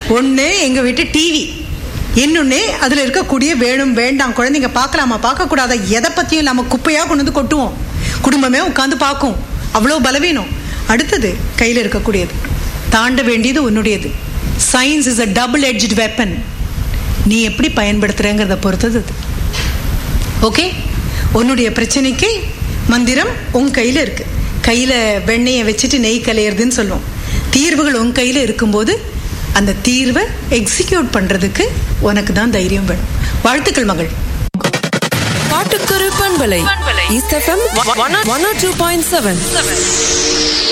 ஒன்று எங்கள் வீட்டு டிவி இன்னொன்று அதில் இருக்கக்கூடிய வேணும் வேண்டாம் குழந்தைங்க பார்க்கலாமா பார்க்கக்கூடாதா எதை பற்றியும் இல்லாமல் குப்பையாக கொண்டு வந்து கொட்டுவோம் குடும்பமே உட்காந்து பார்க்கும் அவ்வளோ பலவீனம் அடுத்தது கையில் இருக்கக்கூடியது தாண்ட வேண்டியது உன்னுடையது science is a double edged weapon நீ எப்படி பயன்படுத்துகிறேங்கிறத பொறுத்தது அது ஓகே உன்னுடைய பிரச்சனைக்கு மந்திரம் உன் கையில் இருக்கு கையில் வெண்ணெயை வச்சுட்டு நெய் கலையிறதுன்னு சொல்லுவோம் தீர்வுகள் உன் கையில் இருக்கும்போது அந்த தீர்வை எக்ஸிக்யூட் பண்ணுறதுக்கு உனக்கு தான் தைரியம் வேணும் வாழ்த்துக்கள் மகள் காட்டுக்குரு பண்பலை east FM one two point seven